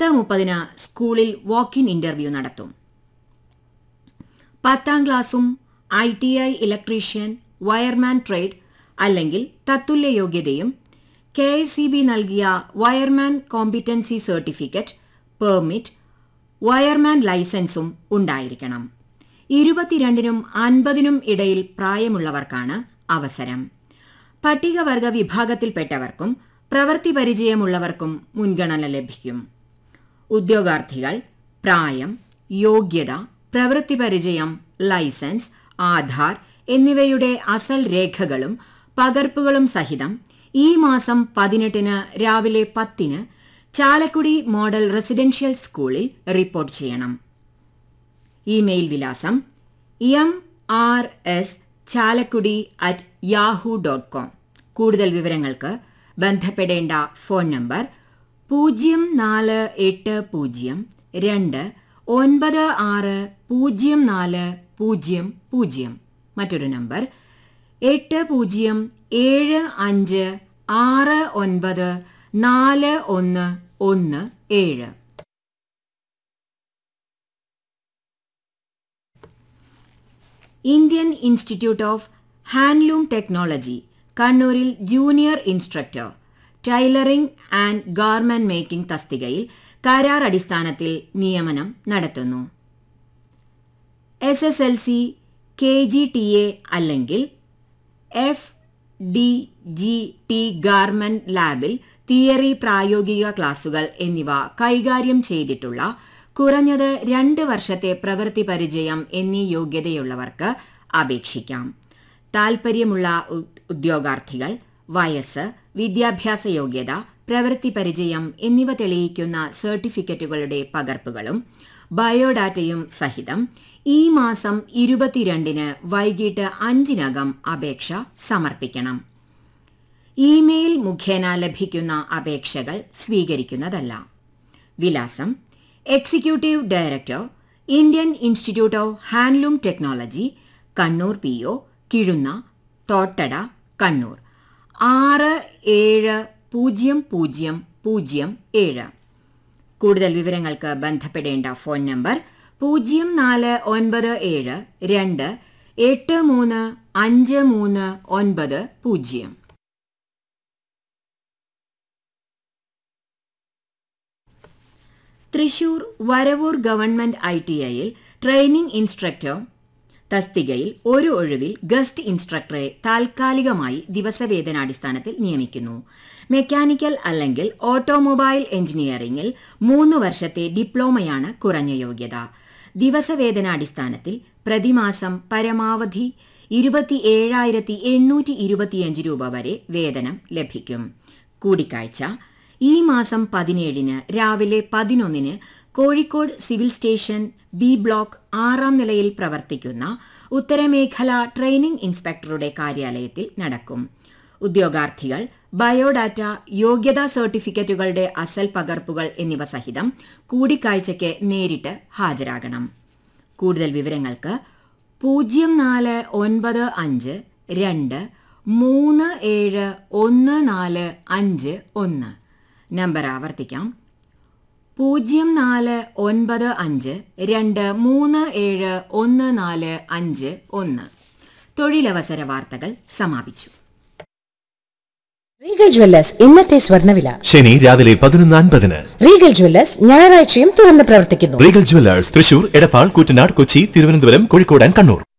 മുപ്പതിന് സ്കൂളിൽ walk in interview നടത്തും പത്താം ക്ലാസും I T I electrician wireman trade അല്ലെങ്കിൽ തത്തുല്യ യോഗ്യതയും കെ എസ് സി ബി നൽകിയ wireman competency certificate permit wireman ലൈസൻസും ഉണ്ടായിരിക്കണം ഇരുപത്തിരണ്ടിനും അൻപതിനും ഇടയിൽ പ്രായമുള്ളവർക്കാണ് അവസരം പട്ടികവർഗ വിഭാഗത്തിൽപ്പെട്ടവർക്കും പ്രവൃത്തി പരിചയമുള്ളവർക്കും മുൻഗണന ലഭിക്കും ഉദ്യോഗാർത്ഥികൾ പ്രായം യോഗ്യത പ്രവൃത്തി പരിചയം ലൈസൻസ് ആധാർ എന്നിവയുടെ അസൽ രേഖകളും പകർപ്പുകളും സഹിതം ഈ മാസം പതിനെട്ടിന് രാവിലെ പത്തിന് ചാലക്കുടി മോഡൽ റെസിഡൻഷ്യൽ സ്കൂളിൽ റിപ്പോർട്ട് ചെയ്യണം ഇമെയിൽ വിലാസം M R S Chalakudy at Yahoo dot com കൂടുതൽ വിവരങ്ങൾക്ക് ബന്ധപ്പെടേണ്ട ഫോൺ നമ്പർ പൂജ്യം നാല് എട്ട് പൂജ്യം രണ്ട് ഒൻപത് ആറ് പൂജ്യം നാല് പൂജ്യം പൂജ്യം മറ്റൊരു നമ്പർ എട്ട് പൂജ്യം ഏഴ് അഞ്ച് ആറ് ഒൻപത് നാല് ഒന്ന് ഒന്ന് ഏഴ് Indian Institute of Handloom Technology കണ്ണൂരിൽ junior instructor tailoring and garment making തസ്തികയിൽ കരാർ അടിസ്ഥാനത്തിൽ നിയമനം നടത്തുന്നു S S L C K G T A അല്ലെങ്കിൽ F D G T garment ലാബിൽ തിയറി പ്രായോഗിക ക്ലാസുകൾ എന്നിവ കൈകാര്യം ചെയ്തിട്ടുള്ള കുറഞ്ഞത് രണ്ട് വർഷത്തെ പ്രവൃത്തി പരിചയം എന്നീ യോഗ്യതയുള്ളവർക്ക് അപേക്ഷിക്കാം താൽപ്പര്യമുള്ള ഉ- ഉദ്യോഗാർത്ഥികൾ വയസ്സ് വിദ്യാഭ്യാസ യോഗ്യത പ്രവൃത്തി പരിചയം എന്നിവ തെളിയിക്കുന്ന സർട്ടിഫിക്കറ്റുകളുടെ പകർപ്പുകളും ബയോഡാറ്റയും സഹിതം ഈ മാസം ഇരുപത്തിരണ്ടിന് വൈകിട്ട് അഞ്ചിനകം അപേക്ഷ സമർപ്പിക്കണം ഇമെയിൽ മുഖേന ലഭിക്കുന്ന അപേക്ഷകൾ സ്വീകരിക്കുന്നതല്ല വിലാസം executive director Indian Institute of Handloom Technology Kannur P O Kizhunna Thottada Kannur ആറ് ഏഴ് പൂജ്യം പൂജ്യം പൂജ്യം ഏഴ് കൂടുതൽ വിവരങ്ങൾക്ക് ബന്ധപ്പെടേണ്ട ഫോൺ നമ്പർ പൂജ്യം നാല് ഒൻപത് ഏഴ് രണ്ട് എട്ട് മൂന്ന് അഞ്ച് മൂന്ന് ഒൻപത് പൂജ്യം Thrissur Varavoor government I T ഐയിൽ ട്രെയിനിംഗ് ഇൻസ്ട്രക്ടർ തസ്തികയിൽ ഒരു ഒഴിവിൽ ഗസ്റ്റ് ഇൻസ്ട്രക്ടറെ താൽക്കാലികമായി ദിവസവേതനാടിസ്ഥാനത്തിൽ നിയമിക്കുന്നു മെക്കാനിക്കൽ അല്ലെങ്കിൽ ഓട്ടോമൊബൈൽ എഞ്ചിനീയറിംഗിൽ മൂന്ന് വർഷത്തെ ഡിപ്ലോമയാണ് കുറഞ്ഞ യോഗ്യത ദിവസവേതനാടിസ്ഥാനത്തിൽ പ്രതിമാസം പരമാവധി ഇരുപത്തിയേഴായിരത്തി എണ്ണൂറ്റി ഇരുപത്തിയഞ്ച് രൂപ വരെ വേതനം ലഭിക്കും കൂടിക്കാഴ്ച ഈ മാസം പതിനേഴിന് രാവിലെ പതിനൊന്നിന് Kozhikode civil station B block ആറാം നിലയിൽ പ്രവർത്തിക്കുന്ന ഉത്തരമേഖല ട്രെയിനിംഗ് ഇൻസ്പെക്ടറുടെ കാര്യാലയത്തിൽ നടക്കും ഉദ്യോഗാർത്ഥികൾ ബയോഡാറ്റ യോഗ്യതാ സർട്ടിഫിക്കറ്റുകളുടെ അസൽ പകർപ്പുകൾ എന്നിവ സഹിതം കൂടിക്കാഴ്ചയ്ക്ക് നേരിട്ട് ഹാജരാകണം കൂടുതൽ വിവരങ്ങൾക്ക് പൂജ്യം നാല് ഒൻപത് അഞ്ച് രണ്ട് മൂന്ന് ഏഴ് ഒന്ന് നാല് അഞ്ച് ഒന്ന് നമ്പർ ആവർത്തിക്കാം പൂജ്യം നാല് ഒൻപത് അഞ്ച് രണ്ട് മൂന്ന് ഏഴ് ഒന്ന് നാല് അഞ്ച് ഒന്ന് തൊഴിലവസര വാർത്തകൾ സമാപിച്ചു റീഗൽ ജ്വല്ലേഴ്സ് ഇന്നത്തെ സ്വർണ്ണവില ശനി രാവിലെ പതിനൊന്ന് അൻപതിന് റീഗൽ ജ്വല്ലേഴ്സ് ഞായറാഴ്ചയും തുറന്ന് പ്രവർത്തിക്കുന്നു Regal Jewellers Thrissur Edappal Kuttanad Kochi Thiruvananthapuram Kozhikode and Kannur